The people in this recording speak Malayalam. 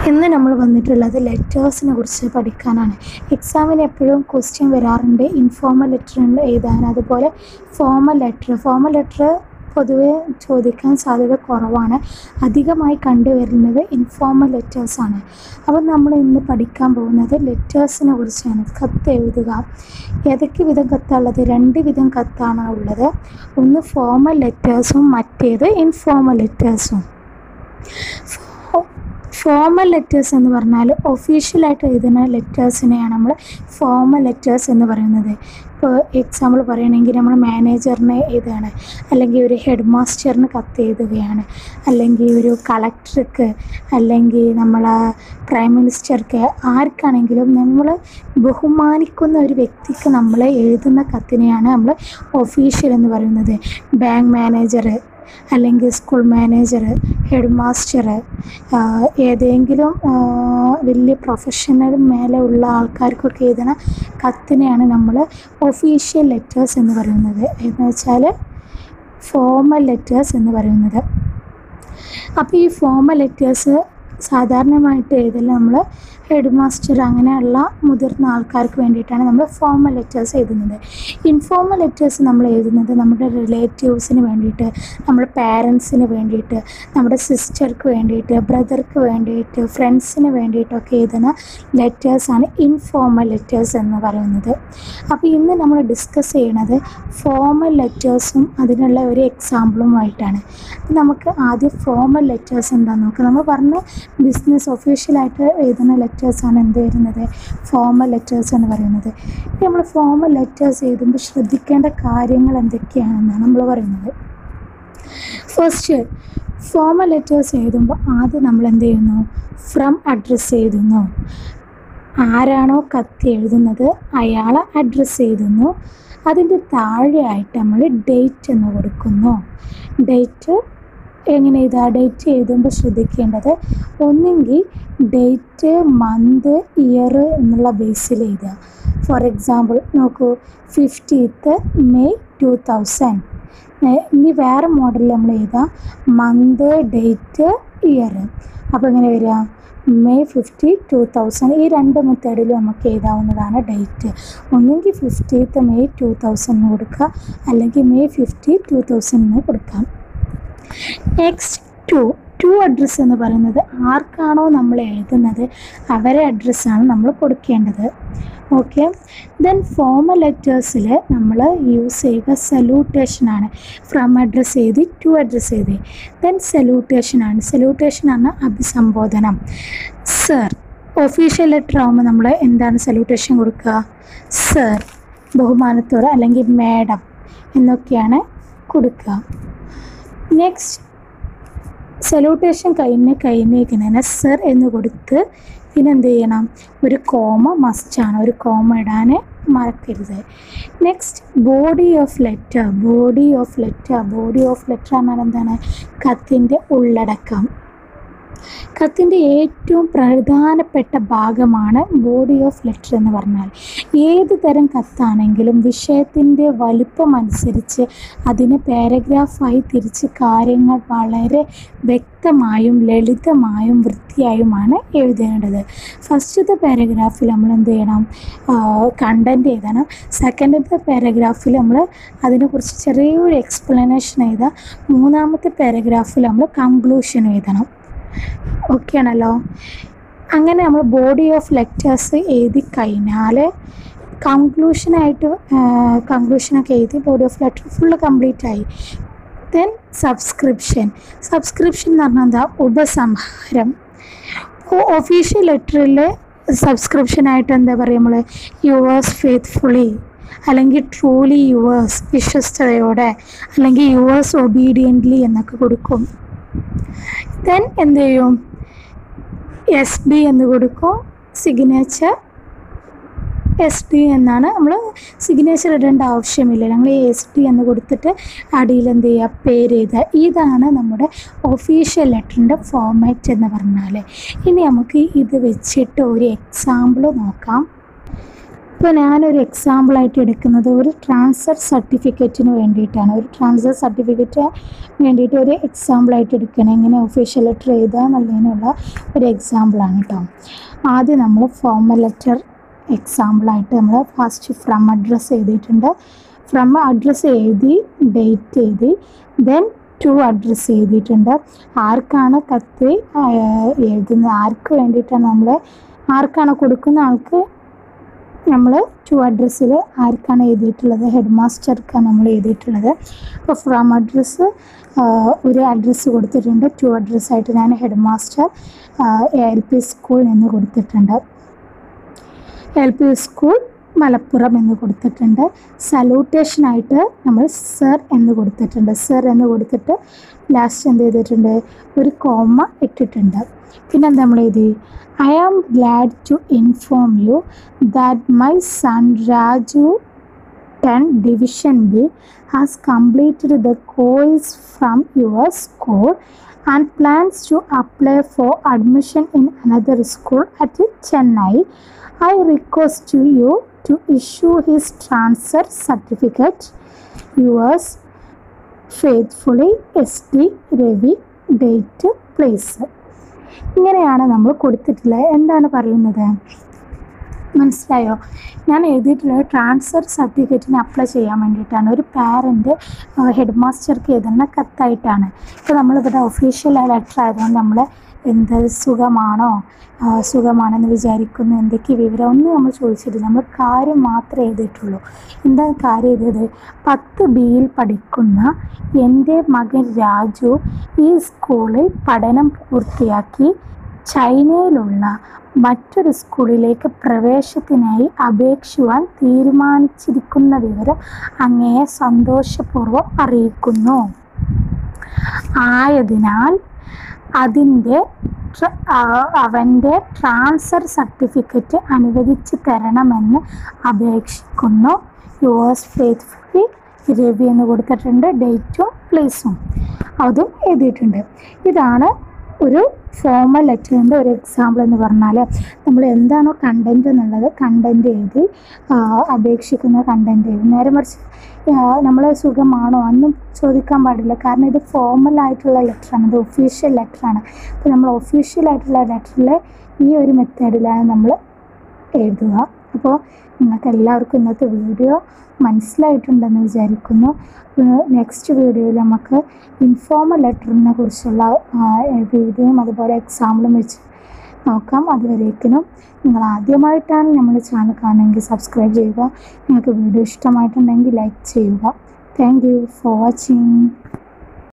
ഇന്ന് നമ്മൾ വന്നിട്ടുള്ളത് ലെറ്റേഴ്സിനെ കുറിച്ച് പഠിക്കാനാണ് എക്സാമിന് എപ്പോഴും ക്വസ്റ്റ്യൻ വരാറുണ്ട് ഇൻഫോർമൽ ലെറ്റർ ഉണ്ട് എഴുതാൻ അതുപോലെ ഫോമൽ ലെറ്റർ ഫോമൽ ലെറ്റർ പൊതുവെ ചോദിക്കാൻ സാധ്യത കുറവാണ് അധികമായി കണ്ടുവരുന്നത് ഇൻഫോർമൽ ലെറ്റേഴ്സാണ് അപ്പോൾ നമ്മൾ ഇന്ന് പഠിക്കാൻ പോകുന്നത് ലെറ്റേഴ്സിനെ കുറിച്ചാണ് കത്ത് എഴുതുക ഏതൊക്കെ വിധം കത്താണുള്ളത് രണ്ട് വിധം കത്താണ് ഉള്ളത് ഒന്ന് ഫോമൽ ലെറ്റേഴ്സും മറ്റേത് ഇൻഫോർമൽ ലെറ്റേഴ്സും ഫോമൽ ലെറ്റേഴ്സ് എന്ന് പറഞ്ഞാൽ ഒഫീഷ്യലായിട്ട് എഴുതുന്ന ലെറ്റേഴ്സിനെയാണ് നമ്മൾ ഫോമൽ ലെറ്റേഴ്സ് എന്ന് പറയുന്നത് ഇപ്പോൾ എക്സാമ്പിൾ പറയുകയാണെങ്കിൽ നമ്മൾ മാനേജറിനെ എഴുതുകയാണ് അല്ലെങ്കിൽ ഒരു ഹെഡ് മാസ്റ്ററിന് കത്ത് എഴുതുകയാണ് അല്ലെങ്കിൽ ഒരു കളക്ടർക്ക് അല്ലെങ്കിൽ നമ്മൾ പ്രൈം മിനിസ്റ്റർക്ക് ആർക്കാണെങ്കിലും നമ്മൾ ബഹുമാനിക്കുന്ന ഒരു വ്യക്തിക്ക് നമ്മൾ എഴുതുന്ന കത്തിനെയാണ് നമ്മൾ ഒഫീഷ്യൽ എന്ന് പറയുന്നത് ബാങ്ക് മാനേജർ അല്ലെങ്കിൽ സ്കൂൾ മാനേജർ ഹെഡ് മാസ്റ്റർ ഏതെങ്കിലും വലിയ പ്രൊഫഷണൽ മേലെ ഉള്ള ആൾക്കാർക്കൊക്കെ എഴുതുന്ന കത്തിനെയാണ് നമ്മൾ ഒഫീഷ്യൽ ലെറ്റേഴ്സ് എന്ന് പറയുന്നത് എന്ന് വെച്ചാൽ ഫോമൽ ലെറ്റേഴ്സ് എന്ന് പറയുന്നത് അപ്പോൾ ഈ ഫോമൽ ലെറ്റേഴ്സ് സാധാരണമായിട്ട് എഴുതൽ നമ്മൾ ഹെഡ് മാസ്റ്റർ അങ്ങനെയുള്ള മുതിർന്ന ആൾക്കാർക്ക് വേണ്ടിയിട്ടാണ് നമ്മൾ ഫോമൽ ലെറ്റേഴ്സ് എഴുതുന്നത് ഇൻഫോമൽ ലെറ്റേഴ്സ് നമ്മൾ എഴുതുന്നത് നമ്മുടെ റിലേറ്റീവ്സിന് വേണ്ടിയിട്ട് നമ്മുടെ പാരൻസിന് വേണ്ടിയിട്ട് നമ്മുടെ സിസ്റ്റർക്ക് വേണ്ടിയിട്ട് ബ്രദർക്ക് വേണ്ടിയിട്ട് ഫ്രണ്ട്സിന് വേണ്ടിയിട്ടൊക്കെ എഴുതുന്ന ലെറ്റേഴ്സാണ് ഇൻഫോമൽ ലെറ്റേഴ്സ് എന്ന് പറയുന്നത് അപ്പോൾ ഇന്ന് നമ്മൾ ഡിസ്കസ് ചെയ്യണത് ഫോമൽ ലെറ്റേഴ്സും അതിനുള്ള ഒരു എക്സാമ്പിളുമായിട്ടാണ് നമുക്ക് ആദ്യം ഫോമൽ ലെറ്റേഴ്സ് എന്താണെന്ന് നോക്കാം നമ്മൾ പറഞ്ഞ ബിസിനസ് ഒഫീഷ്യലായിട്ട് എഴുതുന്ന ലെറ്റേഴ്സാണ് എന്ത് വരുന്നത് ഫോമൽ ലെറ്റേഴ്സ് എന്ന് പറയുന്നത് ഇനി നമ്മൾ ഫോമൽ ലെറ്റേഴ്സ് എഴുതുമ്പോൾ ശ്രദ്ധിക്കേണ്ട കാര്യങ്ങൾ എന്തൊക്കെയാണെന്നാണ് നമ്മൾ പറയുന്നത് ഫസ്റ്റ് ഫോമൽ ലെറ്റേഴ്സ് എഴുതുമ്പോൾ ആദ്യം നമ്മൾ എന്ത് ചെയ്യുന്നു ഫ്രം അഡ്രസ്സ് എഴുതുന്നു ആരാണോ കത്ത് എഴുതുന്നത് അയാളെ അഡ്രസ്സ് എഴുതുന്നു അതിൻ്റെ താഴെയായിട്ട് നമ്മൾ ഡേറ്റ് എന്ന് കൊടുക്കുന്നു ഡേറ്റ് എങ്ങനെ എഴുതുക ഡേറ്റ് എഴുതുമ്പോൾ ശ്രദ്ധിക്കേണ്ടത് ഒന്നെങ്കിൽ ഡേറ്റ് മന്ത് ഇയർ എന്നുള്ള ബേസിൽ എഴുതുക ഫോർ എക്സാമ്പിൾ നോക്കൂ ഫിഫ്റ്റീത്ത് മെയ് ടു തൗസൻഡ് ഇനി വേറെ മോഡലിൽ നമ്മൾ എഴുതാം മന്ത് ഡേറ്റ് ഇയർ അപ്പോൾ എങ്ങനെ വരിക മെയ് ഫിഫ്റ്റി ടു തൗസൻഡ് ഈ രണ്ട് മെത്തേഡിലും നമുക്ക് എഴുതാവുന്നതാണ് ഡേറ്റ് ഒന്നെങ്കിൽ ഫിഫ്റ്റീത്ത് മെയ് ടു തൗസൻഡിന് കൊടുക്കുക അല്ലെങ്കിൽ മെയ് ഫിഫ്റ്റി ടു തൗസൻഡിന് കൊടുക്കാം നെക്സ്റ്റ് ടു ടു അഡ്രസ്സ് എന്ന് പറയുന്നത് ആർക്കാണോ നമ്മൾ എഴുതുന്നത് അവരെ അഡ്രസ്സാണ് നമ്മൾ കൊടുക്കേണ്ടത് ഓക്കെ ദെൻ ഫോമൽ ലെറ്റേഴ്സിൽ നമ്മൾ യൂസ് ചെയ്യുക സല്യൂട്ടേഷനാണ് ഫ്രം അഡ്രസ്സ് എഴുതി ടു അഡ്രസ്സ് എഴുതി ദെൻ സല്യൂട്ടേഷനാണ് സല്യൂട്ടേഷൻ ആണ് അഭിസംബോധനം സർ ഒഫീഷ്യൽ ലെറ്റർ ആകുമ്പോൾ നമ്മൾ എന്താണ് സല്യൂട്ടേഷൻ കൊടുക്കുക സർ ബഹുമാനത്തോടെ അല്ലെങ്കിൽ മാഡം എന്നൊക്കെയാണ് കൊടുക്കുക നെക്സ്റ്റ് സല്യൂട്ടേഷൻ കഴിഞ്ഞ് കഴിഞ്ഞേക്കുന്നതിന് സർ എന്ന് കൊടുത്ത് പിന്നെ എന്ത് ചെയ്യണം ഒരു കോമ മസ്റ്റാണ് ഒരു കോമ ഇടാൻ മറക്കരുത് next body of letter body of letter body of letter എന്നാൽ എന്താണ് കത്തിൻ്റെ ഉള്ളടക്കം കത്തിൻ്റെ ഏറ്റവും പ്രധാനപ്പെട്ട ഭാഗമാണ് ബോഡി ഓഫ് ലെറ്റർ എന്ന് പറഞ്ഞാൽ ഏത് തരം കത്താണെങ്കിലും വിഷയത്തിൻ്റെ വലുപ്പം അനുസരിച്ച് അതിനെ പാരഗ്രാഫായി തിരിച്ച് കാര്യങ്ങൾ വളരെ വ്യക്തമായും ലളിതമായും വൃത്തിയായുമാണ് എഴുതേണ്ടത് ഫസ്റ്റത്തെ പാരഗ്രാഫിൽ നമ്മൾ എന്ത് ചെയ്യണം കണ്ടൻറ്റ് എഴുതണം സെക്കൻഡത്തെ പാരഗ്രാഫിൽ നമ്മൾ അതിനെക്കുറിച്ച് ചെറിയൊരു എക്സ്പ്ലനേഷൻ എഴുതാം മൂന്നാമത്തെ പാരഗ്രാഫിൽ നമ്മൾ കൺക്ലൂഷൻ എഴുതണം ഓക്കെ ആണല്ലോ അങ്ങനെ നമ്മൾ ബോഡി ഓഫ് ലെറ്റേഴ്സ് എഴുതി കഴിഞ്ഞാൽ കൺക്ലൂഷനായിട്ട് കൺക്ലൂഷനൊക്കെ എഴുതി body of letter full complete ആയി ദെൻ സബ്സ്ക്രിപ്ഷൻ സബ്സ്ക്രിപ്ഷൻ എന്ന് പറഞ്ഞാൽ എന്താ ഉപസംഹാരം ഒഫീഷ്യൽ ലെറ്ററിൽ സബ്സ്ക്രിപ്ഷനായിട്ട് എന്താ പറയുക നമ്മൾ യുവേഴ്സ് ഫെയ്ത്ത്ഫുള്ളി അല്ലെങ്കിൽ ട്രൂലി യുവേഴ്സ് വിശ്വസ്തയോടെ അല്ലെങ്കിൽ യുവേഴ്സ് ഒബീഡിയൻ്റ്ലി എന്നൊക്കെ കൊടുക്കും ദെൻ എന്ത് ചെയ്യും എസ് ഡി എന്ന് കൊടുക്കും സിഗ്നേച്ചർ എസ് ഡി എന്നാണ് നമ്മൾ സിഗ്നേച്ചർ ഇടേണ്ട ആവശ്യമില്ല ഞങ്ങൾ ഈ എസ് ഡി എന്ന് കൊടുത്തിട്ട് അടിയിൽ എന്ത് ചെയ്യുക പേര് എഴുതുക ഇതാണ് നമ്മുടെ ഒഫീഷ്യൽ ലെറ്ററിൻ്റെ ഫോമാറ്റ് എന്ന് പറഞ്ഞാൽ ഇനി നമുക്ക് ഇത് വെച്ചിട്ട് ഒരു എക്സാമ്പിൾ നോക്കാം ഇപ്പോൾ ഞാനൊരു എക്സാമ്പിളായിട്ട് എടുക്കുന്നത് ഒരു ട്രാൻസ്ഫർ സർട്ടിഫിക്കറ്റിന് വേണ്ടിയിട്ടാണ് ഒരു ട്രാൻസ്ഫർ സർട്ടിഫിക്കറ്റ് വേണ്ടിയിട്ട് ഒരു എക്സാമ്പിളായിട്ട് എടുക്കണം എങ്ങനെ ഒഫീഷ്യൽ ലെറ്റർ എഴുതുക എന്നുള്ളതിനുള്ള ഒരു എക്സാമ്പിളാണ് കേട്ടോ ആദ്യം നമ്മൾ ഫോർമൽ ലെറ്റർ എക്സാമ്പിളായിട്ട് നമ്മൾ ഫസ്റ്റ് ഫ്രം അഡ്രസ്സ് എഴുതിയിട്ടുണ്ട് ഫ്രം അഡ്രസ്സ് എഴുതി ഡേറ്റ് എഴുതി ദെൻ ടു അഡ്രസ്സ് എഴുതിയിട്ടുണ്ട് ആർക്കാണ് കത്ത് ആ, എഴുതുന്നത് ആർക്ക് വേണ്ടിയിട്ടാണ് നമ്മൾ ആർക്കാണ് കൊടുക്കുന്ന ആൾക്ക് നമ്മൾ ടു അഡ്രസ്സിൽ ആർക്കാണ് എഴുതിയിട്ടുള്ളത് ഹെഡ് മാസ്റ്റർക്കാണ് നമ്മൾ എഴുതിയിട്ടുള്ളത് അപ്പോൾ ഫ്രം അഡ്രസ്സ് ഒരു അഡ്രസ്സ് കൊടുത്തിട്ടുണ്ട് ടു അഡ്രസ്സായിട്ട് ഞാൻ headmaster L P school എന്ന് കൊടുത്തിട്ടുണ്ട് എൽ പി സ്കൂൾ മലപ്പുറം എന്ന് കൊടുത്തിട്ടുണ്ട് സല്യൂട്ടേഷനായിട്ട് നമ്മൾ സർ എന്ന് കൊടുത്തിട്ടുണ്ട് സർ എന്ന് കൊടുത്തിട്ട് ലാസ്റ്റ് എന്ത് ചെയ്തിട്ടുണ്ട് ഒരു കോമ ഇട്ടിട്ടുണ്ട് പിന്നെ എന്താ നമ്മൾ എഴുതി I am glad to inform you that my son Raju 10 division B has completed the course from your school and plans to apply for admission in another school at Chennai. I request you to issue his transfer certificate. Yours faithfully S.D. Ravi date place ഇങ്ങനെയാണ് നമ്മൾ കൊടുത്തിട്ടുള്ളത് എന്താണ് പറയുന്നത് മനസ്സിലായോ ഞാൻ എഴുതിയിട്ടുള്ളത് ട്രാൻസ്ഫർ സർട്ടിഫിക്കറ്റിന് അപ്ലൈ ചെയ്യാൻ വേണ്ടിയിട്ടാണ് ഒരു പാരൻറ്റ് ഹെഡ് മാസ്റ്റർക്ക് എഴുതുന്ന കത്തായിട്ടാണ് ഇപ്പോൾ നമ്മളിവിടെ ഒഫീഷ്യൽ ലെറ്റർ ആയതുകൊണ്ട് നമ്മൾ എന്ത് സുഖമാണോ ആ, സുഖമാണെന്ന് വിചാരിക്കുന്നു എന്തൊക്കെ വിവരം ഒന്നും നമ്മൾ ചോദിച്ചിട്ടില്ല നമ്മൾ കാര്യം മാത്രമേ എഴുതിയിട്ടുള്ളൂ എന്താ കാര്യം എഴുതിയത് പത്ത് ബിയിൽ പഠിക്കുന്ന എൻ്റെ മകൻ രാജു ഈ സ്കൂളിൽ പഠനം പൂർത്തിയാക്കി ചൈനയിലുള്ള മറ്റൊരു സ്കൂളിലേക്ക് പ്രവേശത്തിനായി അപേക്ഷിക്കുവാൻ തീരുമാനിച്ചിരിക്കുന്ന വിവരം അങ്ങയെ സന്തോഷപൂർവ്വം അറിയിക്കുന്നു ആയതിനാൽ അതിൻ്റെ ട്ര- ആ- അവൻ്റെ ട്രാൻസ്ഫർ സർട്ടിഫിക്കറ്റ് അനുവദിച്ച് തരണമെന്ന് അപേക്ഷിക്കുന്നു യുവേഴ്സ് ഫെയ്ത്ത്ഫുള്ളി രവി എന്ന് കൊടുത്തിട്ടുണ്ട് ഡേറ്റും പ്ലേസും അതും എഴുതിയിട്ടുണ്ട് ഇതാണ് ഒരു ഫോമൽ ലെറ്ററിൻ്റെ ഒരു എക്സാമ്പിൾ എന്ന് പറഞ്ഞാൽ നമ്മൾ എന്താണോ കണ്ടൻറ് എന്നുള്ളത് കണ്ടൻറ് എഴുതി ആ, അപേക്ഷിക്കുന്ന കണ്ടൻറ് എഴുതി നേരെ മറിച്ച് നമ്മൾ സുഖമാണോ അന്നും ചോദിക്കാൻ പാടില്ല കാരണം ഇത് ഫോമൽ ആയിട്ടുള്ള ലെറ്ററാണ് ഇത് ഒഫീഷ്യൽ ലെറ്ററാണ് അപ്പോൾ നമ്മൾ ഒഫീഷ്യൽ ആയിട്ടുള്ള ലെറ്ററിൽ ഈ ഒരു മെത്തേഡിലാണ് നമ്മൾ എഴുതുക അപ്പോൾ നിങ്ങൾക്ക് എല്ലാവർക്കും ഇന്നത്തെ വീഡിയോ മനസ്സിലായിട്ടുണ്ടെന്ന് വിചാരിക്കുന്നു നെക്സ്റ്റ് വീഡിയോയിൽ നമുക്ക് ഇൻഫോമൽ ലെറ്ററിനെ കുറിച്ചുള്ള വീഡിയോയും അതുപോലെ എക്സാമ്പിളും വെച്ച് നോക്കാം അതുവരേക്കിനും നിങ്ങൾ ആദ്യമായിട്ടാണ് നമ്മുടെ ചാനൽ കാണുമെങ്കിൽ സബ്സ്ക്രൈബ് ചെയ്യുക നിങ്ങൾക്ക് വീഡിയോ ഇഷ്ടമായിട്ടുണ്ടെങ്കിൽ ലൈക്ക് ചെയ്യുക താങ്ക് യു ഫോർ വാച്ചിങ്